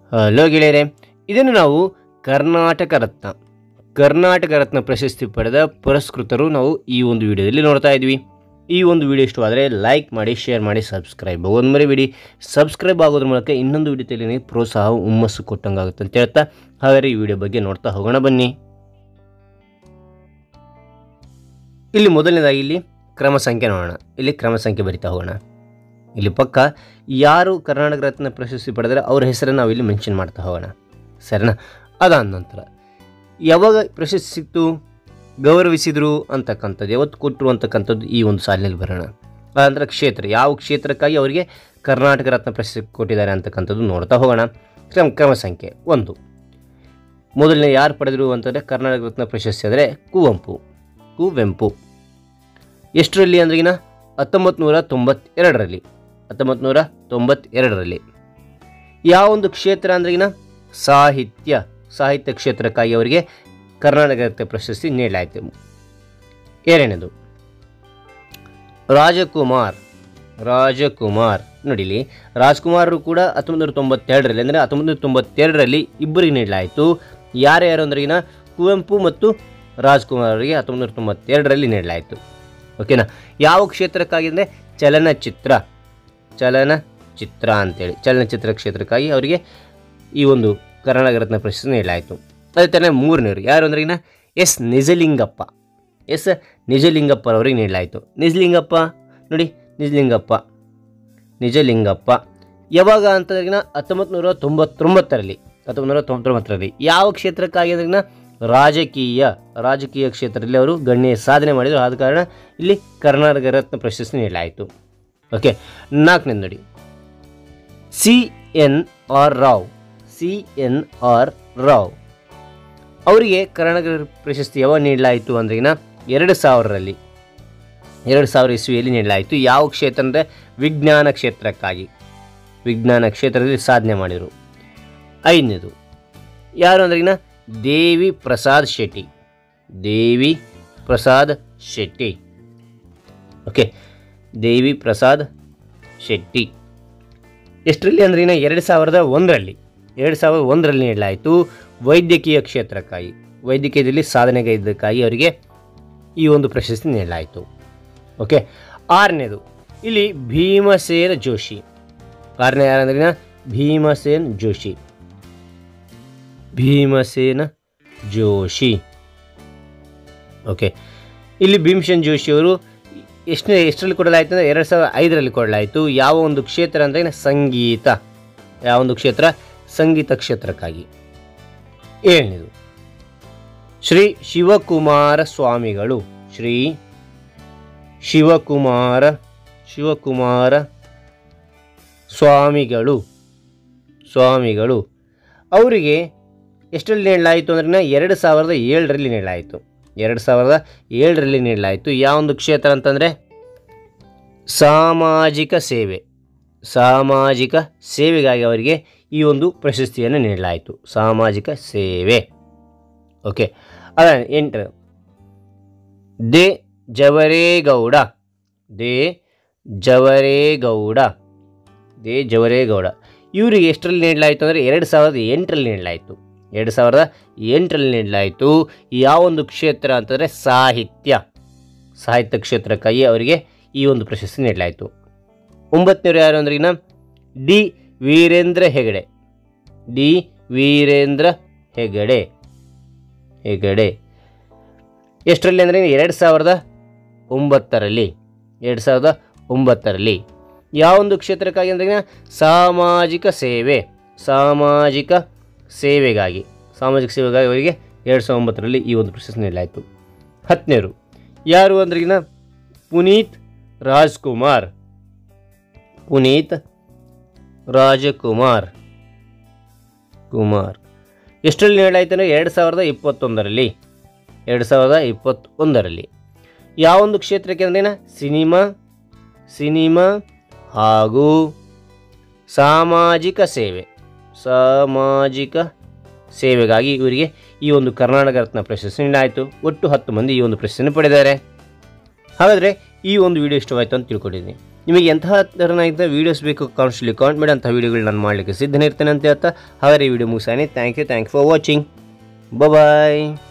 hello ಗೆಳೆಯರೆ ಇದನ್ನು ನಾವು ಕರ್ನಾಟಕ ರತ್ನ ಕರ್ನಾಟಕ ರತ್ನ ಪ್ರಶಸ್ತಿ ಪಡೆದ ಪುರಸ್ಕೃತರು ನಾವು ಈ ಒಂದು ವಿಡಿಯೋದಲ್ಲಿ ನೋಡ್ತಾ ಇದ್ವಿ ಈ ಒಂದು ವಿಡಿಯೋ ಇಷ್ಟವಾದರೆ ಲೈಕ್ ಮಾಡಿ ಶೇರ್ ಮಾಡಿ ಸಬ್ಸ್ಕ್ರೈಬ್ ಒಂದು ಮರಿಬೇಡಿ ಸಬ್ಸ್ಕ್ರೈಬ್ ಆಗೋದ್ರ ಮೂಲಕ ಇನ್ನೊಂದು ವಿಡಿಯೋದಲ್ಲಿ ನಿಮಗೆ ಪ್ರೋತ್ಸಾಹ ಹುಮ್ಮಸ್ಸು ಕೊಟ್ಟಂಗಾಗುತ್ತೆ ಅಂತ ಹೇಳ್ತಾ ಹಾಗಾದರೆ ಈ ವಿಡಿಯೋ ಬಗ್ಗೆ ನೋಡ್ತಾ ಹೋಗೋಣ ಬನ್ನಿ ಇಲ್ಲಿ ಮೊದಲನೇದಾಗಿ ಇಲ್ಲಿ ಕ್ರಮ ಸಂಖ್ಯೆ ನೋಡೋಣ ಇಲ್ಲಿ ಕ್ರಮ ಸಂಖ್ಯೆ ಬರಿತಾ ಹೋಗೋಣ ಇಲ್ಲಿ ಪಕ್ಕ ಯಾರು ಕರ್ನಾಟಕ ರತ್ನ ಪ್ರಶಸ್ತಿ ಪಡೆದರೆ ಅವ್ರ ಹೆಸರನ್ನು ನಾವು ಇಲ್ಲಿ ಮೆನ್ಷನ್ ಮಾಡ್ತಾ ಹೋಗೋಣ ಸರಿನಾ ಅದಾದ ನಂತರ ಯಾವಾಗ ಪ್ರಶಸ್ತಿ ಸಿಕ್ತು ಗೌರವಿಸಿದರು ಅಂತಕ್ಕಂಥದ್ದು ಯಾವತ್ತು ಕೊಟ್ಟರು ಅಂತಕ್ಕಂಥದ್ದು ಈ ಒಂದು ಸಾಲಿನಲ್ಲಿ ಬರೋಣ ಅದಂದ್ರೆ ಕ್ಷೇತ್ರ ಯಾವ ಕ್ಷೇತ್ರಕ್ಕಾಗಿ ಅವರಿಗೆ ಕರ್ನಾಟಕ ರತ್ನ ಪ್ರಶಸ್ತಿ ಕೊಟ್ಟಿದ್ದಾರೆ ಅಂತಕ್ಕಂಥದ್ದು ನೋಡ್ತಾ ಹೋಗೋಣ ಕ್ರಮ ಕ್ರಮ ಸಂಖ್ಯೆ ಒಂದು ಮೊದಲನೇ ಯಾರು ಪಡೆದರು ಅಂತಂದರೆ ಕರ್ನಾಟಕ ರತ್ನ ಪ್ರಶಸ್ತಿ ಅಂದರೆ ಕುವೆಂಪು ಕುವೆಂಪು ಎಷ್ಟರಲ್ಲಿ ಅಂದ್ರಿಗಿನ ಹತ್ತೊಂಬತ್ತು ನೂರ ತೊಂಬತ್ತೆರಡರಲ್ಲಿ ಹತ್ತೊಂಬತ್ತು ನೂರ ತೊಂಬತ್ತೆರಡರಲ್ಲಿ ಯಾವ ಒಂದು ಕ್ಷೇತ್ರ ಅಂದ್ರಿಗಿನ ಸಾಹಿತ್ಯ ಸಾಹಿತ್ಯ ಕ್ಷೇತ್ರಕ್ಕಾಗಿ ಅವರಿಗೆ ಕರ್ನಾಟಕ ರತ್ನ ಪ್ರಶಸ್ತಿ ನೀಡಲಾಯಿತು ಎರಡನೇದು ರಾಜಕುಮಾರ್ ರಾಜಕುಮಾರ್ ನೋಡಿಲಿ ರಾಜ್ಕುಮಾರರು ಕೂಡ ಹತ್ತೊಂಬತ್ತು ನೂರ ತೊಂಬತ್ತೆರಡರಲ್ಲಿ ಅಂದರೆ ಹತ್ತೊಂಬತ್ತು ನೂರ ತೊಂಬತ್ತೆರಡರಲ್ಲಿ ಇಬ್ಬರಿಗೆ ನೀಡಲಾಯಿತು ಯಾರ್ಯಾರು ಅಂದ್ರಿಗಿನ ಕುವೆಂಪು ಮತ್ತು ರಾಜ್ಕುಮಾರ್ ಅವರಿಗೆ ಹತ್ತೊಂಬತ್ತು ನೂರ ತೊಂಬತ್ತೆರಡರಲ್ಲಿ ನೀಡಲಾಯಿತು ಓಕೆನಾ ಯಾವ ಕ್ಷೇತ್ರಕ್ಕಾಗಿ ಅಂದರೆ ಚಲನಚಿತ್ರ ಚಲನಚಿತ್ರ ಅಂತೇಳಿ ಚಲನಚಿತ್ರ ಕ್ಷೇತ್ರಕ್ಕಾಗಿ ಅವರಿಗೆ ಈ ಒಂದು ಕರ್ನಾಟಕ ರತ್ನ ಪ್ರಶಸ್ತಿ ನೀಡಲಾಯಿತು ಅದೇ ಥರ ಮೂರನೇವರು ಯಾರು ಅಂದ್ರೆ ಇನ್ನು ಎಸ್ ನಿಜಲಿಂಗಪ್ಪ ಎಸ್ ನಿಜಲಿಂಗಪ್ಪರವರಿಗೆ ನೀಡಲಾಯಿತು ನಿಜಲಿಂಗಪ್ಪ ನೋಡಿ ನಿಜಲಿಂಗಪ್ಪ ನಿಜಲಿಂಗಪ್ಪ ಯಾವಾಗ ಅಂತಂದ್ರಿಗಿನ ಹತ್ತೊಂಬತ್ತು ನೂರ ತೊಂಬತ್ತೊಂಬತ್ತರಲ್ಲಿ ಹತ್ತೊಂಬತ್ತು ನೂರ ತೊಂಬತ್ತೊಂಬತ್ತರಲ್ಲಿ ಯಾವ ಕ್ಷೇತ್ರಕ್ಕಾಗಿ ಅಂದ್ರಿಗಿನ ರಾಜಕೀಯ ರಾಜಕೀಯ ಕ್ಷೇತ್ರದಲ್ಲಿ ಅವರು ಗಣ್ಯ ಸಾಧನೆ ಮಾಡಿದರು ಆದ ಕಾರಣ ಇಲ್ಲಿ ಕರ್ನಾಟಕ ರತ್ನ ಪ್ರಶಸ್ತಿ ನೀಡಲಾಯಿತು ಓಕೆ ನಾಲ್ಕನೇ ನೋಡಿ C N R Rao C N R Rao ಅವರಿಗೆ ಕರ್ನಾಟಕ ಪ್ರಶಸ್ತಿ ಯಾವಾಗ ನೀಡಲಾಯಿತು ಅಂದ್ರಿಗಿನ ಎರಡು ಸಾವಿರರಲ್ಲಿ ಎರಡು ಸಾವಿರ ಇಸ್ವಿಯಲ್ಲಿ ನೀಡಲಾಯಿತು ಯಾವ ಕ್ಷೇತ್ರ ಅಂದರೆ ವಿಜ್ಞಾನ ಕ್ಷೇತ್ರಕ್ಕಾಗಿ ವಿಜ್ಞಾನ ಕ್ಷೇತ್ರದಲ್ಲಿ ಸಾಧನೆ ಮಾಡಿದರು ಐದನೇದು ಯಾರು ಅಂದ್ರಿಗಿನ ದೇವಿ ಪ್ರಸಾದ್ ಶೆಟ್ಟಿ ದೇವಿ ಪ್ರಸಾದ್ ಶೆಟ್ಟಿ ಓಕೆ ದೇವಿ ಪ್ರಸಾದ್ ಶೆಟ್ಟಿ ಎಷ್ಟರಲ್ಲಿ ಅಂದ್ರೆ ಇನ್ನು ಎರಡು ಸಾವಿರದ ಒಂದರಲ್ಲಿ ಎರಡು ಸಾವಿರದ ಒಂದರಲ್ಲಿ ನೀಡಲಾಯಿತು ವೈದ್ಯಕೀಯ ಕ್ಷೇತ್ರಕ್ಕಾಗಿ ವೈದ್ಯಕೀಯದಲ್ಲಿ ಸಾಧನೆಗೈದ್ದಕ್ಕಾಗಿ ಅವರಿಗೆ ಈ ಒಂದು ಪ್ರಶಸ್ತಿ ನೀಡಲಾಯಿತು ಓಕೆ ಆರನೇದು ಇಲ್ಲಿ ಭೀಮಸೇನ ಜೋಶಿ ಆರನೇ ಯಾರಂದ್ರಿನ ಭೀಮಸೇನ್ ಜೋಶಿ ಭೀಮಸೇನ ಜೋಶಿ ಓಕೆ ಇಲ್ಲಿ ಭೀಮಸೇನ್ ಜೋಶಿ ಅವರು ಎಷ್ಟನೇ ಎಷ್ಟರಲ್ಲಿ ಕೊಡಲಾಯಿತು ಅಂದರೆ ಎರಡು ಸಾವಿರದ ಐದರಲ್ಲಿ ಕೊಡಲಾಯಿತು ಯಾವ ಒಂದು ಕ್ಷೇತ್ರ ಅಂದರೆ ಸಂಗೀತ ಯಾವ ಒಂದು ಕ್ಷೇತ್ರ ಸಂಗೀತ ಕ್ಷೇತ್ರಕ್ಕಾಗಿ ಏಳನೇದು ಶ್ರೀ ಶಿವಕುಮಾರ ಸ್ವಾಮಿಗಳು ಶ್ರೀ ಶಿವಕುಮಾರ ಶಿವಕುಮಾರ ಸ್ವಾಮಿಗಳು ಸ್ವಾಮಿಗಳು ಅವರಿಗೆ ಎಷ್ಟರಲ್ಲಿ ನೀಡಲಾಯಿತು ಅಂದ್ರೆ ಎರಡು ಸಾವಿರದ ಏಳರಲ್ಲಿ ನೀಡಲಾಯಿತು ಎರಡು ಸಾವಿರದ ಏಳರಲ್ಲಿ ನೀಡಲಾಯಿತು ಯಾವೊಂದು ಕ್ಷೇತ್ರ ಅಂತಂದರೆ ಸಾಮಾಜಿಕ ಸೇವೆ ಸಾಮಾಜಿಕ ಸೇವೆಗಾಗಿ ಅವರಿಗೆ ಈ ಒಂದು ಪ್ರಶಸ್ತಿಯನ್ನು ನೀಡಲಾಯಿತು ಸಾಮಾಜಿಕ ಸೇವೆ ಓಕೆ ಅದ ಎಂಟು ದೇ ಜವರೇಗೌಡ ದೇ ಜವರೇಗೌಡ ದೇ ಜವರೇಗೌಡ ಇವರಿಗೆ ಎಷ್ಟರಲ್ಲಿ ನೀಡಲಾಯಿತು ಅಂದರೆ ಎರಡು ಸಾವಿರದ ಎಂಟರಲ್ಲಿ ನೀಡಲಾಯಿತು ಎರಡು ಸಾವಿರದ ಎಂಟರಲ್ಲಿ ನೀಡಲಾಯಿತು ಯಾವ ಒಂದು ಕ್ಷೇತ್ರ ಅಂತಂದರೆ ಸಾಹಿತ್ಯ ಸಾಹಿತ್ಯ ಕ್ಷೇತ್ರಕ್ಕಾಗಿ ಅವರಿಗೆ ಈ ಒಂದು ಪ್ರಶಸ್ತಿ ನೀಡಲಾಯಿತು ಒಂಬತ್ತನೇವರು ಯಾರು ಅಂದ್ರೆ ಇನ್ನು ಡಿ ವೀರೇಂದ್ರ ಹೆಗಡೆ ಡಿ ವೀರೇಂದ್ರ ಹೆಗಡೆ ಹೆಗಡೆ ಎಷ್ಟರಲ್ಲಿ ಅಂದರೆ ಎರಡು ಸಾವಿರದ ಒಂಬತ್ತರಲ್ಲಿ ಎರಡು ಸಾವಿರದ ಒಂಬತ್ತರಲ್ಲಿ ಯಾವೊಂದು ಕ್ಷೇತ್ರಕ್ಕಾಗಿ ಅಂದ್ರೆ ಸಾಮಾಜಿಕ ಸೇವೆ ಸಾಮಾಜಿಕ ಸೇವೆಗಾಗಿ ಸಾಮಾಜಿಕ ಸೇವೆಗಾಗಿ ಅವರಿಗೆ ಎರಡು ಸಾವಿರದ ಒಂಬತ್ತರಲ್ಲಿ ಈ ಒಂದು ಪ್ರಶಸ್ತಿ ನೀಡಲಾಯಿತು ಹತ್ತನೇರು ಯಾರು ಅಂದ್ರಿಗಿನ ಪುನೀತ್ ರಾಜ್ಕುಮಾರ್ ಪುನೀತ್ ರಾಜಕುಮಾರ್ ಕುಮಾರ್ ಎಷ್ಟರಲ್ಲಿ ನೀಡಲಾಯಿತು ಅಂದರೆ ಎರಡು ಸಾವಿರದ ಇಪ್ಪತ್ತೊಂದರಲ್ಲಿ ಎರಡು ಸಾವಿರದ ಇಪ್ಪತ್ತೊಂದರಲ್ಲಿ ಯಾವೊಂದು ಕ್ಷೇತ್ರಕ್ಕೆ ಅಂದ್ರೆ ಸಿನಿಮಾ ಸಿನಿಮಾ ಹಾಗೂ ಸಾಮಾಜಿಕ ಸೇವೆ ಸಾಮಾಜಿಕ ಸೇವೆಗಾಗಿ ಇವರಿಗೆ ಈ ಒಂದು ಕರ್ನಾಟಕ ರತ್ನ ಪ್ರಶಸ್ತಿ ನೀಡಲಾಯಿತು ಒಟ್ಟು ಹತ್ತು ಮಂದಿ ಈ ಒಂದು ಪ್ರಶಸ್ತಿಯನ್ನು ಪಡೆದಿದ್ದಾರೆ ಹಾಗಾದರೆ ಈ ಒಂದು ವಿಡಿಯೋ ಇಷ್ಟವಾಯಿತು ಅಂತ ತಿಳ್ಕೊಂಡಿದ್ದೀನಿ ನಿಮಗೆ ಎಂತಹ ಥರನಾಗಿದ್ದ ವೀಡಿಯೋಸ್ ಬೇಕು ಕಾನ್ಸ್ಟಲಿ ಕಾಮೆಂಟ್ ಮಾಡಿ ಅಂಥ ವೀಡಿಯೋಗಳು ನಾನು ಮಾಡಲಿಕ್ಕೆ ಸಿದ್ಧನಿರ್ತೇನೆ ಅಂತ ಹೇಳ್ತಾ ಹಾಗಾದ್ರೆ ಈ ವಿಡಿಯೋ ಮುಗಿಸಾನೆ thank you thank you for watching bye